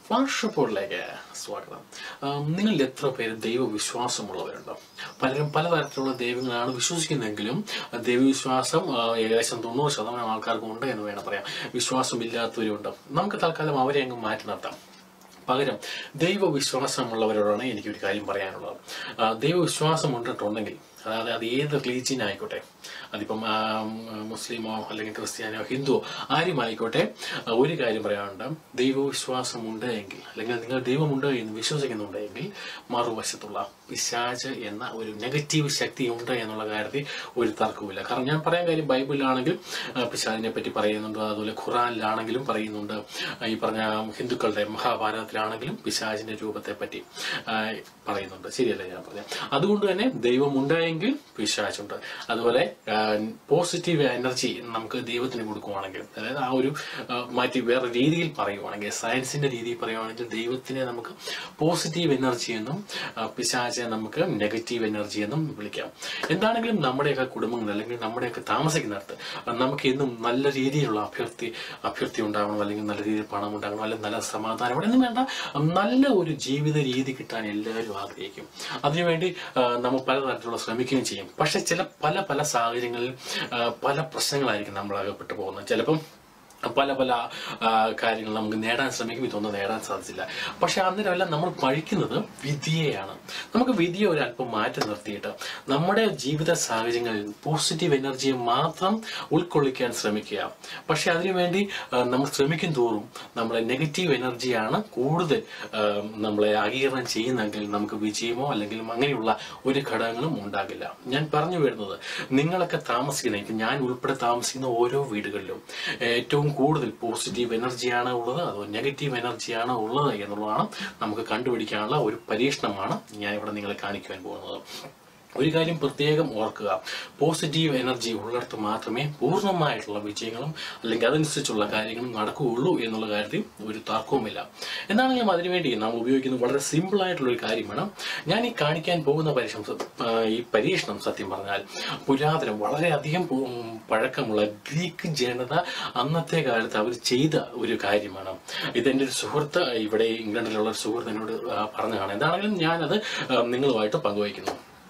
വാട്സപ്പോളിലേക്ക് സ്വാഗതം ആം, നിങ്ങളിൽ എത്ര പേര് ദൈവവിശ്വാസമുള്ളവരുണ്ട് പലരും പലതരത്തിലുള്ള ദൈവങ്ങളാണ് വിശ്വസിക്കുന്നതെങ്കിലും ആ, ദൈവവിശ്വാസം ആ, ഏകദേശം തൊണ്ണൂറ് ശതമാനം ആൾക്കാർക്കും ഉണ്ട് എന്ന് വേണം പറയാം വിശ്വാസമില്ലാത്തവരുണ്ട് നമുക്ക് തൽക്കാലം അവരെ അങ്ങ് മാറ്റി നിർത്താം പകരം ദൈവവിശ്വാസമുള്ളവരോടാണ് എനിക്കൊരു കാര്യം പറയാനുള്ളത് ആ, ദൈവവിശ്വാസം ഉണ്ടിട്ടുണ്ടെങ്കിൽ അതായത് അത് ഏത് റിലീജിയൻ ആയിക്കോട്ടെ അതിപ്പം ആ, മുസ്ലിമോ അല്ലെങ്കിൽ ക്രിസ്ത്യാനിയോ ഹിന്ദുവോ ആരും ആയിക്കോട്ടെ ആ, ഒരു കാര്യം പറയാനുണ്ട് ദൈവവിശ്വാസമുണ്ട് എങ്കിൽ അല്ലെങ്കിൽ നിങ്ങൾ ദൈവമുണ്ട് എന്ന് വിശ്വസിക്കുന്നുണ്ടെങ്കിൽ മറുവശത്തുള്ള പിശാച് എന്ന ഒരു നെഗറ്റീവ് ശക്തി ഉണ്ട് എന്നുള്ള കാര്യത്തിൽ ഒരു തർക്കവുമില്ല കാരണം ഞാൻ പറയാൻ കാര്യം ബൈബിളിലാണെങ്കിൽ ആ, പിശാചിനെ പറ്റി പറയുന്നുണ്ട് അതുപോലെ ഖുറാനിലാണെങ്കിലും പറയുന്നുണ്ട് ആ, ഈ പറഞ്ഞ ഹിന്ദുക്കളുടെ മഹാഭാരതത്തിലാണെങ്കിലും പിശാചിന്റെ രൂപത്തെ പറ്റി ആ, പറയുന്നുണ്ട് ശരിയല്ലേ ഞാൻ പറഞ്ഞ അതുകൊണ്ട് തന്നെ ദൈവമുണ്ടായെങ്കിൽ പിശാചുണ്ട് അതുപോലെ പോസിറ്റീവ് എനർജി നമുക്ക് ദൈവത്തിന് കൊടുക്കുവാണെങ്കിൽ അതായത് ആ ഒരു ആ, മാറ്റി വേറെ രീതിയിൽ പറയുവാണെങ്കിൽ സയൻസിന്റെ രീതിയിൽ പറയുവാണെങ്കിൽ ദൈവത്തിനെ നമുക്ക് പോസിറ്റീവ് എനർജി എന്നും ആ, പിശാചെ നമുക്ക് നെഗറ്റീവ് എനർജി എന്നും വിളിക്കാം എന്താണെങ്കിലും നമ്മുടെയൊക്കെ കുടുംബങ്ങൾ അല്ലെങ്കിൽ നമ്മുടെയൊക്കെ താമസിക്കുന്നിടത്ത് നമുക്ക് എന്നും നല്ല രീതിയിലുള്ള അഭ്യർത്ഥി അഭ്യർത്ഥി ഉണ്ടാവണം അല്ലെങ്കിൽ നല്ല രീതിയിൽ പണം ഉണ്ടാകണം അല്ലെങ്കിൽ നല്ല സമാധാനം ഇവിടെ ഒന്നും വേണ്ട നല്ല ഒരു ജീവിത രീതി കിട്ടാൻ എല്ലാവരും ആഗ്രഹിക്കും അതിനുവേണ്ടി ആ, നമ്മൾ പലതരത്തിലുള്ള ശ്രമിക്കുകയും ചെയ്യും പക്ഷെ ചില പല പല സാഹചര്യങ്ങളിൽ ആ, പല പ്രശ്നങ്ങളായിരിക്കും നമ്മൾ അകപ്പെട്ടു പോകുന്നത് ചിലപ്പം പല പല ആ, കാര്യങ്ങൾ നമുക്ക് നേടാൻ ശ്രമിക്കും ഇതൊന്നും നേടാൻ സാധിച്ചില്ല പക്ഷെ അന്നേരമെല്ലാം നമ്മൾ പഴിക്കുന്നത് വിധിയെയാണ് നമുക്ക് വിധിയെ ഒരല്പം മാറ്റി നിർത്തിയിട്ട് നമ്മുടെ ജീവിത സാഹചര്യങ്ങളിൽ പോസിറ്റീവ് എനർജിയെ മാത്രം ഉൾക്കൊള്ളിക്കാൻ ശ്രമിക്കുക പക്ഷെ അതിനുവേണ്ടി ആ, നമ്മൾ ശ്രമിക്കും തോറും നമ്മളെ നെഗറ്റീവ് എനർജിയാണ് കൂടുതൽ ആ, നമ്മളെ ആഗീരണം ചെയ്യുന്നെങ്കിൽ നമുക്ക് വിജയമോ അല്ലെങ്കിൽ അങ്ങനെയുള്ള ഒരു ഘടകങ്ങളും ഉണ്ടാകില്ല ഞാൻ പറഞ്ഞു വരുന്നത് നിങ്ങളൊക്കെ താമസിക്കുന്ന ഇപ്പം ഞാൻ ഉൾപ്പെടെ താമസിക്കുന്ന ഓരോ വീടുകളിലും ഏറ്റവും കൂടുതൽ പോസിറ്റീവ് എനർജിയാണ് ഉള്ളത് അതോ നെഗറ്റീവ് എനർജിയാണ് ഉള്ളത് എന്നുള്ളതാണ് നമുക്ക് കണ്ടുപിടിക്കാനുള്ള ഒരു പരീക്ഷണമാണ് ഞാൻ ഇവിടെ നിങ്ങളെ കാണിക്കുവാൻ പോകുന്നത് ഒരു കാര്യം പ്രത്യേകം ഓർക്കുക പോസിറ്റീവ് എനർജി ഉള്ളിടത്ത് മാത്രമേ പൂർണ്ണമായിട്ടുള്ള വിജയങ്ങളും അല്ലെങ്കിൽ അതനുസരിച്ചുള്ള കാര്യങ്ങളും നടക്കുകയുള്ളൂ എന്നുള്ള കാര്യത്തിൽ ഒരു തർക്കവുമില്ല എന്താണെങ്കിലും അതിനുവേണ്ടി നാം ഉപയോഗിക്കുന്ന വളരെ സിമ്പിൾ ആയിട്ടുള്ള ഒരു കാര്യമാണ് ഞാൻ ഈ കാണിക്കാൻ പോകുന്ന പരീക്ഷണം സ- ആ, ഈ പരീക്ഷണം സത്യം പറഞ്ഞാൽ പുരാതനം വളരെയധികം പു- ഉം, പഴക്കമുള്ള ഗ്രീക്ക് ജനത അന്നത്തെ കാലത്ത് അവർ ചെയ്ത ഒരു കാര്യമാണ് ഇതെന്റെ ഒരു സുഹൃത്ത് ഇവിടെ ഇംഗ്ലണ്ടിലുള്ള ഒരു സുഹൃത്ത് എന്നോട് ആ, പറഞ്ഞതാണ് എന്താണെങ്കിലും ഞാനത് ആ, നിങ്ങളുമായിട്ട് പങ്കുവയ്ക്കുന്നു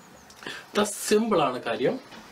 സിമ്പിൾ ആണ് കാര്യം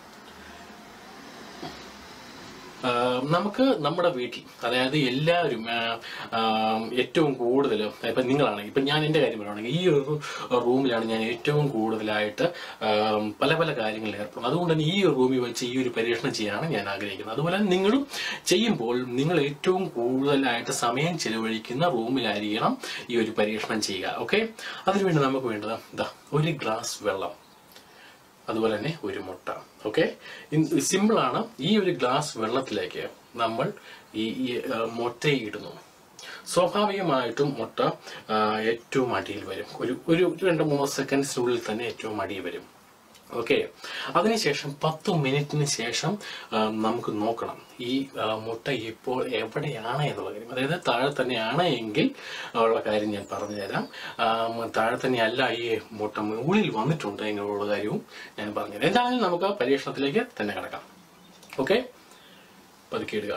ആ, നമുക്ക് നമ്മുടെ വീട്ടിൽ അതായത് എല്ലാവരും ആ, ആ, ഏറ്റവും കൂടുതൽ ഇപ്പൊ നിങ്ങളാണെങ്കിൽ ഇപ്പൊ ഞാൻ എന്റെ കാര്യം പറയുകയാണെങ്കിൽ ഈ ഒരു റൂമിലാണ് ഞാൻ ഏറ്റവും കൂടുതലായിട്ട് ആ, പല പല കാര്യങ്ങളിൽ ഏർപ്പെടുന്നത് അതുകൊണ്ട് തന്നെ ഈ ഒരു റൂമിൽ വെച്ച് ഈ ഒരു പരീക്ഷണം ചെയ്യാനാണ് ഞാൻ ആഗ്രഹിക്കുന്നത് അതുപോലെ തന്നെ നിങ്ങളും ചെയ്യുമ്പോൾ നിങ്ങൾ ഏറ്റവും കൂടുതലായിട്ട് സമയം ചെലവഴിക്കുന്ന റൂമിലായിരിക്കണം ഈ ഒരു പരീക്ഷണം ചെയ്യുക ഓക്കെ അതിനുവേണ്ടി നമുക്ക് വേണ്ടത് ഇതാ ഒരു ഗ്ലാസ് വെള്ളം അതുപോലെ തന്നെ ഒരു മുട്ട ഓക്കെ സിമ്പിളാണ് ഈ ഒരു ഗ്ലാസ് വെള്ളത്തിലേക്ക് നമ്മൾ ഈ ഈ, ആ, മുട്ടയെ ഇടുന്നു സ്വാഭാവികമായിട്ടും മുട്ട ആ, ഏറ്റവും അടിയിൽ വരും ഒരു ഒരു രണ്ട് മൂന്ന് സെക്കൻഡ്സിനുള്ളിൽ തന്നെ ഏറ്റവും അടിയിൽ വരും ഓക്കെ അതിനുശേഷം പത്ത് മിനിറ്റിന് ശേഷം ആ, നമുക്ക് നോക്കണം ഈ ആ, മുട്ട ഇപ്പോൾ എവിടെയാണ് എന്നുള്ള കാര്യം അതായത് താഴെ തന്നെയാണ് എങ്കിൽ ഉള്ള കാര്യം ഞാൻ പറഞ്ഞു തരാം ആ, താഴെ തന്നെയല്ല ഈ മുട്ട മുകളിൽ വന്നിട്ടുണ്ട് എന്നുള്ള കാര്യവും ഞാൻ പറഞ്ഞു തരാം എന്തായാലും നമുക്ക് ആ പരീക്ഷണത്തിലേക്ക് തന്നെ കിടക്കാം ഓക്കെ പതുക്കെ ഇടുക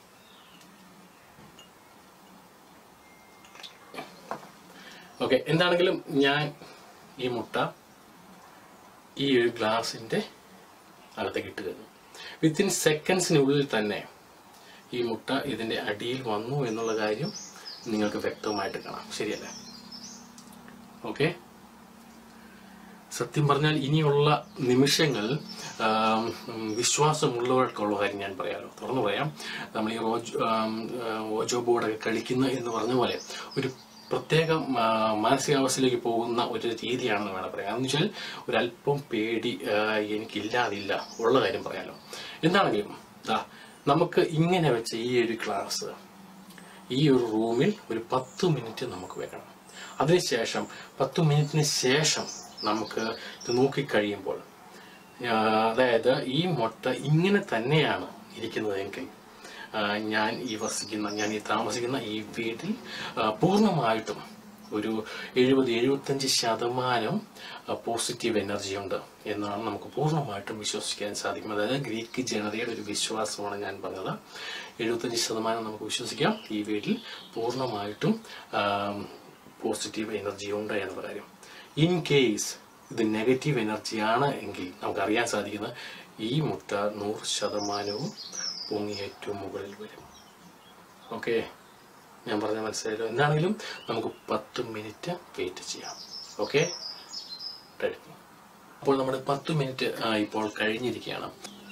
ഓക്കെ എന്താണെങ്കിലും ഞാൻ ഈ മുട്ട ഈ ഒരു ഗ്ലാസിന്റെ അകത്തേക്ക് ഇട്ട് തന്നു വിത്തിൻ സെക്കൻഡ്സിനുള്ളിൽ തന്നെ ഈ മുട്ട ഇതിന്റെ അടിയിൽ വന്നു എന്നുള്ള കാര്യം നിങ്ങൾക്ക് വ്യക്തമായിട്ട് കാണാം ശരിയല്ലേ ഓക്കെ സത്യം പറഞ്ഞാൽ ഇനിയുള്ള നിമിഷങ്ങൾ ആം, ഉം, വിശ്വാസമുള്ളവർക്കുള്ള കാര്യം ഞാൻ പറയാമല്ലോ തുറന്നു പറയാം നമ്മൾ ഈ റോജ് ആം, ആ, ഓജോ ബോർഡൊക്കെ കളിക്കുന്ന എന്ന് പറഞ്ഞ പോലെ ഒരു പ്രത്യേക ആ, മാനസികാവസ്ഥയിലേക്ക് പോകുന്ന ഒരു രീതിയാണെന്ന് വേണം പറയാം എന്ന് വെച്ചാൽ ഒരല്പം പേടി ആ, എനിക്കില്ലാതില്ല ഉള്ള കാര്യം പറയാലോ എന്താണെങ്കിലും ദാ നമുക്ക് ഇങ്ങനെ വെച്ച ഈ ഒരു ക്ലാസ് ഈ ഒരു റൂമിൽ ഒരു പത്ത് മിനിറ്റ് നമുക്ക് വെക്കണം അതിനുശേഷം പത്ത് മിനിറ്റിന് ശേഷം നമുക്ക് ഇത് നോക്കിക്കഴിയുമ്പോൾ ആ, അതായത് ഈ മുട്ട ഇങ്ങനെ തന്നെയാണ് ഇരിക്കുന്നതെങ്കിൽ ആ, ഞാൻ ഈ വസിക്കുന്ന ഞാൻ ഈ താമസിക്കുന്ന ഈ വീട്ടിൽ ആ, പൂർണ്ണമായിട്ടും ഒരു എഴുപത് എഴുപത്തഞ്ച് ശതമാനം പോസിറ്റീവ് എനർജി ഉണ്ട് എന്നാണ് നമുക്ക് പൂർണ്ണമായിട്ടും വിശ്വസിക്കാൻ സാധിക്കും അതായത് ഗ്രീക്ക് ജനതയുടെ ഒരു വിശ്വാസമാണ് ഞാൻ പറഞ്ഞത് എഴുപത്തഞ്ച് ശതമാനം നമുക്ക് വിശ്വസിക്കാം ഈ വീട്ടിൽ പൂർണ്ണമായിട്ടും പോസിറ്റീവ് എനർജി ഉണ്ട് എന്ന കാര്യം ഇൻ കേസ് ഇത് നെഗറ്റീവ് എനർജിയാണ് എങ്കിൽ നമുക്കറിയാൻ സാധിക്കുന്നത് ഈ മുട്ട നൂറ് ശതമാനവും പൊങ്ങി ഏറ്റവും മുകളിൽ വരും ഓക്കെ ഞാൻ പറഞ്ഞ മനസ്സിലായല്ലോ എന്താണെങ്കിലും നമുക്ക് പത്ത് മിനിറ്റ് വെയിറ്റ് ചെയ്യാം ഓക്കെ അപ്പോൾ നമ്മുടെ പത്ത് മിനിറ്റ് ഇപ്പോൾ കഴിഞ്ഞിരിക്കുകയാണ്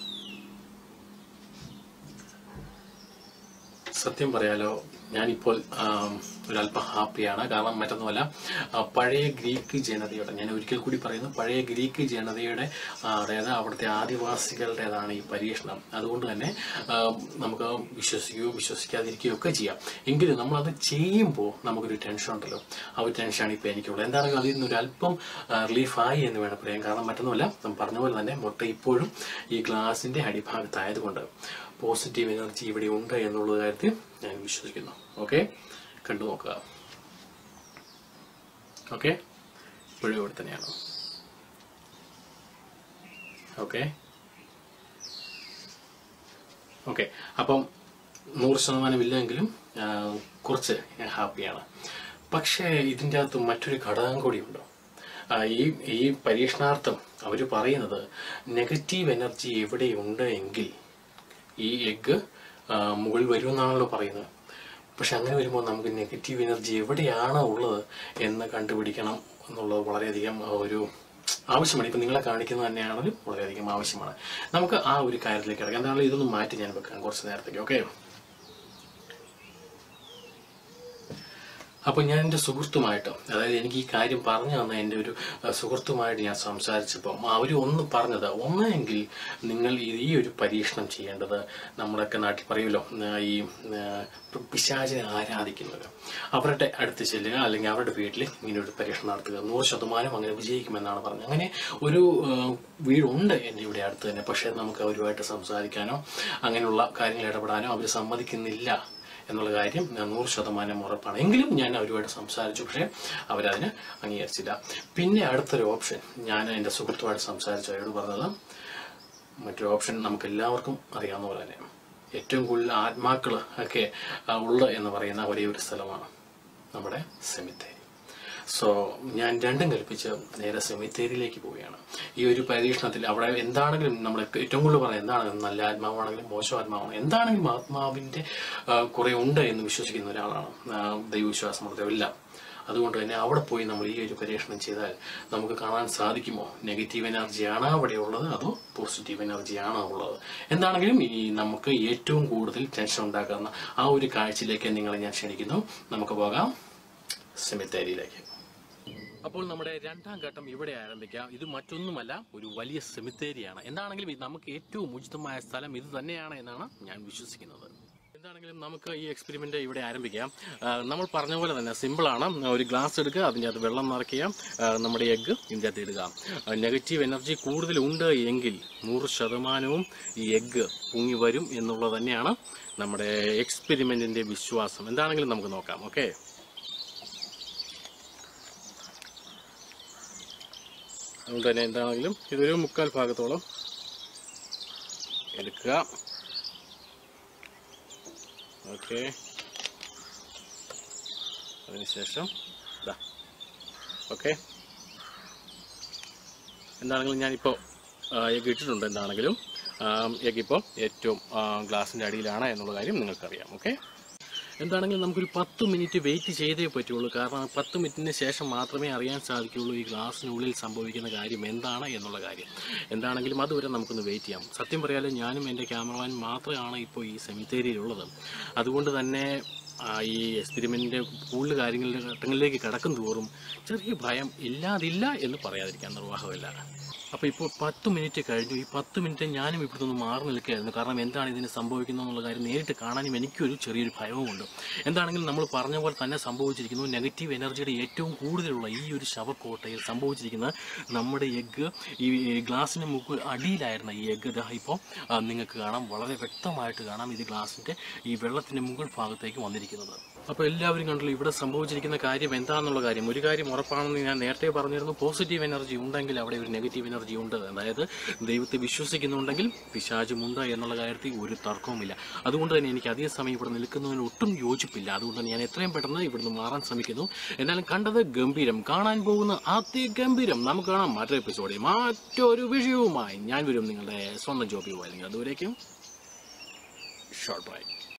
സത്യം പറയാലോ ഞാനിപ്പോൾ ആം, ഒരല്പം ഹാപ്പിയാണ് കാരണം മറ്റൊന്നുമല്ല ആ, പഴയ ഗ്രീക്ക് ജനതയുടെ ഞാൻ ഒരിക്കൽ കൂടി പറയുന്നു പഴയ ഗ്രീക്ക് ജനതയുടെ ആ, അതായത് അവിടുത്തെ ആദിവാസികളുടേതാണ് ഈ പരീക്ഷണം അതുകൊണ്ട് തന്നെ ആ, നമുക്ക് വിശ്വസിക്കുകയോ വിശ്വസിക്കാതിരിക്കുകയോ ഒക്കെ ചെയ്യാം എങ്കിലും നമ്മളത് ചെയ്യുമ്പോൾ നമുക്കൊരു ടെൻഷൻ ഉണ്ടല്ലോ ആ ഒരു ടെൻഷനാണ് ഇപ്പോൾ എനിക്കുള്ളത് എന്താണെങ്കിലും അതിൽ നിന്നൊരു അല്പം റിലീഫായി എന്ന് വേണം പറയാൻ കാരണം മറ്റൊന്നുമല്ല നമ്മൾ പറഞ്ഞ പോലെ തന്നെ മുട്ട ഇപ്പോഴും ഈ ഗ്ലാസിന്റെ അടിഭാഗത്തായതുകൊണ്ട് പോസിറ്റീവ് എനർജി ഇവിടെ ഉണ്ട് എന്നുള്ള കാര്യത്തിൽ ഞാൻ വിശ്വസിക്കുന്നു ഓക്കെ കണ്ടു നോക്കുക ഓക്കെ ഇപ്പോഴും ഇവിടെ തന്നെയാണ് ഓക്കെ ഓക്കെ അപ്പം നൂറ് ശതമാനം ഇല്ലെങ്കിലും ആ, കുറച്ച് ഞാൻ ഹാപ്പിയാണ് പക്ഷേ ഇതിൻ്റെ അകത്ത് മറ്റൊരു ഘടകം കൂടിയുണ്ട് ആ, ഈ ഈ പരീക്ഷണാർത്ഥം അവർ പറയുന്നത് നെഗറ്റീവ് എനർജി എവിടെയുണ്ട് എങ്കിൽ ഈ എഗ്ഗ് മുകളിൽ വരുമെന്നാണല്ലോ പറയുന്നത് പക്ഷെ അങ്ങനെ വരുമ്പോൾ നമുക്ക് നെഗറ്റീവ് എനർജി എവിടെയാണ് ഉള്ളത് എന്ന് കണ്ടുപിടിക്കണം എന്നുള്ളത് വളരെയധികം ആ, ഒരു ആവശ്യമാണ് ഇപ്പം നിങ്ങളെ കാണിക്കുന്നത് തന്നെയാണെങ്കിലും വളരെയധികം ആവശ്യമാണ് നമുക്ക് ആ ഒരു കാര്യത്തിലേക്ക് ഇറങ്ങാം എന്താണെങ്കിലും ഇതൊന്ന് മാറ്റി ഞാൻ വെക്കാം കുറച്ച് നേരത്തേക്ക് ഓക്കെ അപ്പോൾ ഞാൻ എൻ്റെ സുഹൃത്തുമായിട്ട് അതായത് എനിക്ക് ഈ കാര്യം പറഞ്ഞു തന്ന എൻ്റെ ഒരു അഹ്, സുഹൃത്തുമായിട്ട് ഞാൻ സംസാരിച്ചപ്പോൾ അവർ ഒന്ന് പറഞ്ഞത് ഒന്നെങ്കിൽ നിങ്ങൾ ഈ- ഈ ഒരു പരീക്ഷണം ചെയ്യേണ്ടത് നമ്മുടെയൊക്കെ നാട്ടിൽ പറയുമല്ലോ ആ, ഈ ആ, പിശാചിനെ ആരാധിക്കുന്നത് അവരുടെ അടുത്ത് ചെല്ലുക അല്ലെങ്കിൽ അവരുടെ വീട്ടിൽ ഇങ്ങനെ ഒരു പരീക്ഷണം നടത്തുക നൂറ് ശതമാനം അങ്ങനെ വിജയിക്കുമെന്നാണ് പറഞ്ഞത് അങ്ങനെ ഒരു ആ, വീടുണ്ട് എൻ്റെ ഇവിടെ അടുത്ത് തന്നെ പക്ഷേ നമുക്ക് അവരുമായിട്ട് സംസാരിക്കാനോ അങ്ങനെയുള്ള കാര്യങ്ങൾ ഇടപെടാനോ അവർ സമ്മതിക്കുന്നില്ല എന്നുള്ള കാര്യം ഞാൻ നൂറ് ശതമാനം ഉറപ്പാണ് എങ്കിലും ഞാൻ അവരുമായിട്ട് സംസാരിച്ചു പക്ഷേ അവരതിന് അംഗീകരിച്ചില്ല പിന്നെ അടുത്തൊരു ഓപ്ഷൻ ഞാൻ എൻ്റെ സുഹൃത്തുമായിട്ട് സംസാരിച്ചു അയാളോട് പറഞ്ഞത് മറ്റൊരു ഓപ്ഷൻ നമുക്ക് എല്ലാവർക്കും അറിയാവുന്ന പോലെ തന്നെ ഏറ്റവും കൂടുതൽ ആത്മാക്കൾ ഒക്കെ ആ, ഉള്ള എന്ന് പറയുന്ന ഒരേ ഒരു സ്ഥലമാണ് നമ്മുടെ സെമിത്തേരി സോ ഞാൻ രണ്ടും കൽപ്പിച്ച് നേരെ സെമിത്തേരിയിലേക്ക് പോവുകയാണ് ഈ ഒരു പരീക്ഷണത്തിൽ അവിടെ എന്താണെങ്കിലും നമ്മൾ ഏറ്റവും കൂടുതൽ പറയാം എന്താണെങ്കിലും നല്ല ആത്മാവാണെങ്കിലും മോശം ആത്മാവാണെങ്കിലും എന്താണെങ്കിലും ആത്മാവിന്റെ ആ, കുറെ ഉണ്ട് എന്ന് വിശ്വസിക്കുന്ന ഒരാളാണ് ആ, ദൈവവിശ്വാസം എല്ലാം അതുകൊണ്ട് തന്നെ അവിടെ പോയി നമ്മൾ ഈ ഒരു പരീക്ഷണം ചെയ്താൽ നമുക്ക് കാണാൻ സാധിക്കുമോ നെഗറ്റീവ് എനർജിയാണോ അവിടെ ഉള്ളത് അതോ പോസിറ്റീവ് എനർജിയാണോ ഉള്ളത് എന്താണെങ്കിലും ഈ നമുക്ക് ഏറ്റവും കൂടുതൽ ടെൻഷൻ ഉണ്ടാക്കുന്ന ആ ഒരു കാഴ്ചയിലേക്ക് നിങ്ങളെ ഞാൻ ക്ഷണിക്കുന്നു നമുക്ക് പോകാം സെമിത്തേരിയിലേക്ക് അപ്പോൾ നമ്മുടെ രണ്ടാം ഘട്ടം ഇവിടെ ആരംഭിക്കാം ഇത് മറ്റൊന്നുമല്ല ഒരു വലിയ സെമിത്തേരിയാണ് എന്താണെങ്കിലും ഇത് നമുക്ക് ഏറ്റവും ഉചിതമായ സ്ഥലം ഇത് തന്നെയാണ് എന്നാണ് ഞാൻ വിശ്വസിക്കുന്നത് എന്താണെങ്കിലും നമുക്ക് ഈ എക്സ്പെരിമെന്റ് ഇവിടെ ആരംഭിക്കാം ആ, നമ്മൾ പറഞ്ഞ പോലെ തന്നെ സിമ്പിളാണ് ഒരു ഗ്ലാസ് എടുക്കുക അതിൻ്റെ അകത്ത് വെള്ളം നിറയ്ക്കുക ആ, നമ്മുടെ എഗ്ഗ് ഇതിൻ്റെ അകത്ത് ഇടുക നെഗറ്റീവ് എനർജി കൂടുതലുണ്ട് എങ്കിൽ നൂറ് ശതമാനവും ഈ എഗ്ഗ് പൊങ്ങി വരും എന്നുള്ളത് തന്നെയാണ് നമ്മുടെ എക്സ്പെരിമെന്റിന്റെ വിശ്വാസം എന്താണെങ്കിലും നമുക്ക് നോക്കാം ഓക്കെ അതുകൊണ്ട് തന്നെ എന്താണെങ്കിലും ഇതൊരു മുക്കാൽ ഭാഗത്തോളം എടുക്കുക ഓക്കെ അതിനുശേഷം ഇതാ ഓക്കെ എന്താണെങ്കിലും ഞാനിപ്പോൾ എഗ് ഇട്ടിട്ടുണ്ട് എന്താണെങ്കിലും എഗ് ഇപ്പോൾ ഏറ്റവും ഗ്ലാസിൻ്റെ അടിയിലാണ് എന്നുള്ള കാര്യം നിങ്ങൾക്കറിയാം ഓക്കെ എന്താണെങ്കിലും നമുക്കൊരു പത്ത് മിനിറ്റ് വെയിറ്റ് ചെയ്തേ പറ്റുള്ളൂ കാരണം പത്ത് മിനിറ്റിന് ശേഷം മാത്രമേ അറിയാൻ സാധിക്കുകയുള്ളൂ ഈ ഗ്ലാസ്സിനുള്ളിൽ സംഭവിക്കുന്ന കാര്യം എന്താണ് എന്നുള്ള കാര്യം എന്താണെങ്കിലും അതുവരെ നമുക്കൊന്ന് വെയിറ്റ് ചെയ്യാം സത്യം പറയാലോ ഞാനും എൻ്റെ ക്യാമറമാൻ മാത്രമാണ് ഇപ്പോൾ ഈ സെമിത്തേരിയിലുള്ളത് അതുകൊണ്ട് തന്നെ ആ, ഈ എക്സ്പെരിമെൻറ്റിൻ്റെ കൂടുതൽ കാര്യങ്ങളുടെ ഘട്ടങ്ങളിലേക്ക് കടക്കും തോറും ചെറിയ ഭയം ഇല്ലാതില്ല എന്ന് പറയാതിരിക്കാൻ നിർവാഹമില്ല അപ്പോൾ ഇപ്പോൾ പത്ത് മിനിറ്റ് കഴിഞ്ഞു ഈ പത്ത് മിനിറ്റ് ഞാനും ഇവിടുന്ന് ഒന്ന് മാറി നിൽക്കുകയായിരുന്നു കാരണം എന്താണ് ഇതിന് സംഭവിക്കുന്നത് എന്നുള്ള കാര്യം നേരിട്ട് കാണാനും എനിക്കൊരു ചെറിയൊരു ഭയവുമുണ്ട് എന്താണെങ്കിലും നമ്മൾ പറഞ്ഞ പോലെ തന്നെ സംഭവിച്ചിരിക്കുന്നു നെഗറ്റീവ് എനർജിയുടെ ഏറ്റവും കൂടുതലുള്ള ഈ ഒരു ശവക്കോട്ടയിൽ സംഭവിച്ചിരിക്കുന്നത് നമ്മുടെ എഗ്ഗ് ഈ ഗ്ലാസിന് മുകളിൽ അടിയിലായിരുന്ന ഈ എഗ്ഗ് ഇതാ ഇപ്പോൾ നിങ്ങൾക്ക് കാണാം വളരെ വ്യക്തമായിട്ട് കാണാം ഇത് ഗ്ലാസിൻ്റെ ഈ വെള്ളത്തിൻ്റെ മുകൾ ഭാഗത്തേക്ക് വന്നിരിക്കുന്നത് അപ്പോൾ എല്ലാവരും കണ്ടല്ലോ ഇവിടെ സംഭവിച്ചിരിക്കുന്ന കാര്യം എന്താണെന്നുള്ള കാര്യം ഒരു കാര്യം ഉറപ്പാണെന്ന് ഞാൻ നേരത്തെ പറഞ്ഞിരുന്നു പോസിറ്റീവ് എനർജി ഉണ്ടെങ്കിൽ അവിടെ ഒരു നെഗറ്റീവ് എനർജി ഉണ്ട് അതായത് ദൈവത്തെ വിശ്വസിക്കുന്നുണ്ടെങ്കിൽ പിശാചുമുണ്ട് എന്നുള്ള കാര്യത്തിൽ ഒരു തർക്കവുമില്ല അതുകൊണ്ട് തന്നെ എനിക്ക് അധിക സമയം ഇവിടെ നിൽക്കുന്നതിന് ഒട്ടും യോജിപ്പില്ല അതുകൊണ്ട് തന്നെ ഞാൻ എത്രയും പെട്ടെന്ന് ഇവിടുന്ന് മാറാൻ ശ്രമിക്കുന്നു എന്നാലും കണ്ടത് ഗംഭീരം കാണാൻ പോകുന്ന അതിഗംഭീരം നമുക്ക് കാണാം മറ്റൊരു എപ്പിസോഡിൽ മറ്റൊരു വിഷയവുമായി ഞാൻ വരും നിങ്ങളുടെ സ്വന്തം ജോബി പോയാൽ അതുവരേക്കും ഷോർട്ട് ബൈ